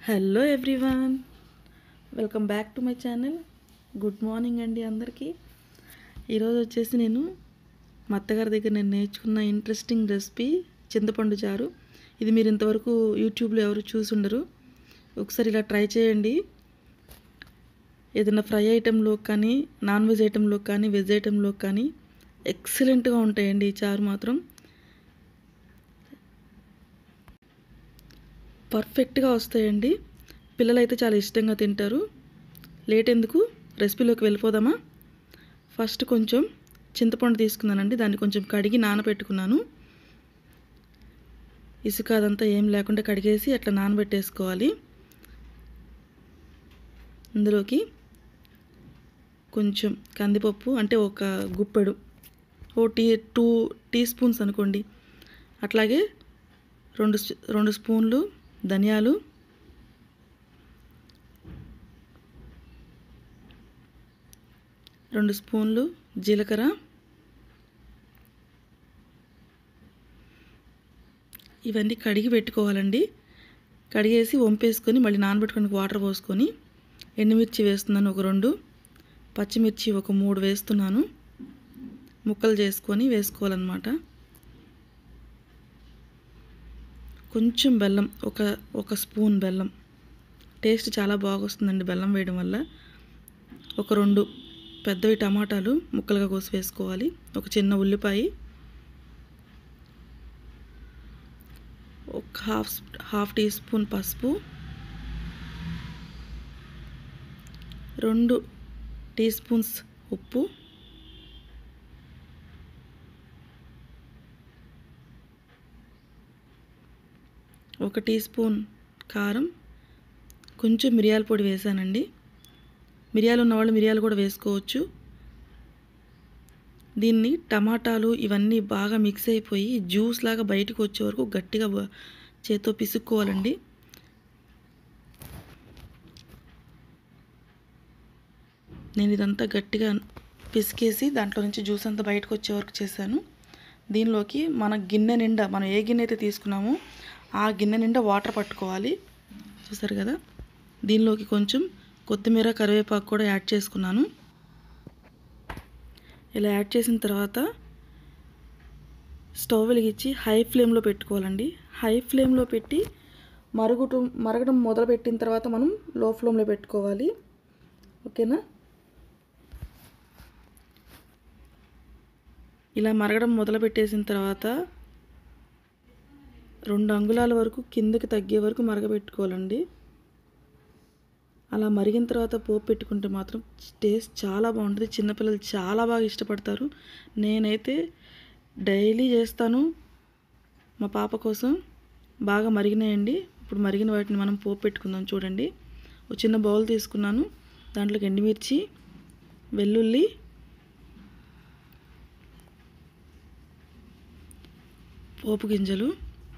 hello everyone welcome back to my channel good morning అండి అందరికీ ఈరోజు వచ్చేసి నేను మా అత్తగారి దగ్గర నేను నేర్చుకున్న ఇంట్రెస్టింగ్ రెసిపీ చింతపండు చారు ఇది మీరు ఇంతవరకు యూట్యూబ్లో ఎవరు చూసుండరు ఒకసారి ఇలా ట్రై చేయండి ఏదైనా ఫ్రై ఐటెంలో కానీ నాన్ వెజ్ ఐటెంలో కానీ వెజ్ ఐటెంలో కానీ ఎక్సలెంట్గా ఉంటాయండి ఈ చారు మాత్రం పర్ఫెక్ట్గా వస్తాయండి పిల్లలైతే చాలా ఇష్టంగా తింటారు లేట్ ఎందుకు రెసిపీలోకి వెళ్ళిపోదామా ఫస్ట్ కొంచెం చింతపండు తీసుకున్నానండి దాన్ని కొంచెం కడిగి నానబెట్టుకున్నాను ఇసుక అదంతా ఏం లేకుండా కడిగేసి అట్లా నానబెట్టేసుకోవాలి ఇందులోకి కొంచెం కందిపప్పు అంటే ఒక గుప్పెడు ఓ టీ టూ టీ స్పూన్స్ అనుకోండి అట్లాగే రెండు స్- రెండు స్పూన్లు ధనియాలు రెండు స్పూన్లు జీలకర్ర ఇవన్నీ కడిగి పెట్టుకోవాలండి కడిగేసి వంపేసుకొని మళ్ళీ నానబెట్టుకొని వాటర్ పోసుకొని ఎండుమిర్చి వేస్తున్నాను ఒక రెండు పచ్చిమిర్చి ఒక మూడు వేస్తున్నాను ముక్కలు చేసుకొని వేసుకోవాలన్నమాట కొంచెం బెల్లం ఒక ఒక స్పూన్ బెల్లం టేస్ట్ చాలా బాగా వస్తుందండి బెల్లం వేయడం వల్ల ఒక రెండు పెద్దవి టమాటాలు ముక్కలుగా కోసి వేసుకోవాలి ఒక చిన్న ఉల్లిపాయ ఒక హాఫ్ స్ప్- హాఫ్ టీ స్పూన్ పసుపు రెండు టీ స్పూన్స్ ఉప్పు ఒక టీ స్పూన్ కారం కొంచెం మిరియాల పొడి వేసానండి మిరియాలు ఉన్నవాళ్ళు మిరియాలు కూడా వేసుకోవచ్చు దీన్ని టమాటాలు ఇవన్నీ బాగా మిక్స్ అయిపోయి జ్యూస్ లాగా బయటకు వచ్చే వరకు గట్టిగా బ- చేత్తో పిసుక్కోవాలండి నేను ఇదంతా గట్టిగా పిసికేసి దాంట్లో నుంచి జ్యూస్ అంతా బయటకు వచ్చే వరకు చేశాను దీనిలోకి మన గిన్నె నిండా మనం ఏ గిన్నె అయితే తీసుకున్నామో ఆ గిన్నె నిండా వాటర్ పట్టుకోవాలి చూసారు కదా దీనిలోకి కొంచెం కొత్తిమీర కరివేపాకు కూడా యాడ్ చేసుకున్నాను ఇలా యాడ్ చేసిన తర్వాత స్టవ్ వెలిగించి హై ఫ్లేమ్లో పెట్టుకోవాలండి హై ఫ్లేమ్లో పెట్టి మరుగుటం మరగడం మొదలుపెట్టిన తర్వాత మనం లో ఫ్లేమ్లో పెట్టుకోవాలి ఓకేనా ఇలా మరగడం మొదలు పెట్టేసిన తర్వాత రెండు అంగుళాల వరకు కిందకి తగ్గే వరకు మరగబెట్టుకోవాలండి అలా మరిగిన తర్వాత పోపు పెట్టుకుంటే మాత్రం టేస్ట్ చాలా బాగుంటుంది చిన్నపిల్లలు చాలా బాగా ఇష్టపడతారు నేనైతే డైలీ చేస్తాను మా పాప కోసం బాగా మరిగినాయండి ఇప్పుడు మరిగిన వాటిని మనం పోపు పెట్టుకుందాం చూడండి ఒక చిన్న బౌల్ తీసుకున్నాను దాంట్లోకి ఎండుమిర్చి వెల్లుల్లి పోపు గింజలు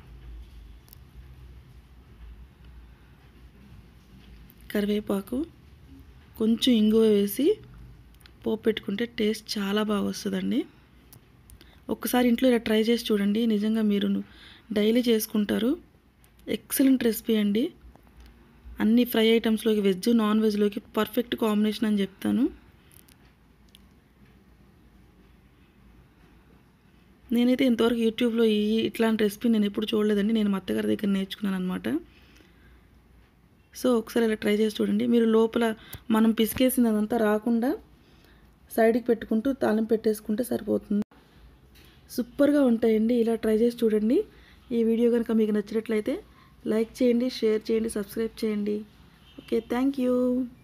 కరివేపాకు కొంచెం ఇంగువ వేసి పోపు పెట్టుకుంటే టేస్ట్ చాలా బాగా వస్తుందండి ఒక్కసారి ఇంట్లో ఇలా ట్రై చేసి చూడండి నిజంగా మీరు డైలీ చేసుకుంటారు ఎక్సలెంట్ రెసిపీ అండి అన్ని ఫ్రై ఐటమ్స్లోకి వెజ్ నాన్ వెజ్లోకి పర్ఫెక్ట్ కాంబినేషన్ అని చెప్తాను నేనైతే ఇంతవరకు యూట్యూబ్లో ఈ ఇట్లాంటి రెసిపీ నేను ఎప్పుడు చూడలేదండి నేను మా అత్తగారి దగ్గర నేర్చుకున్నాను అనమాట సో ఒకసారి ఇలా ట్రై చేసి చూడండి మీరు లోపల మనం పిసికేసినదంతా రాకుండా సైడ్కి పెట్టుకుంటూ తాళం పెట్టేసుకుంటే సరిపోతుంది సూపర్గా ఉంటాయండి ఇలా ట్రై చేసి చూడండి ఈ వీడియో కనుక మీకు నచ్చినట్లయితే లైక్ చేయండి షేర్ చేయండి సబ్స్క్రైబ్ చేయండి ఓకే థ్యాంక్ యూ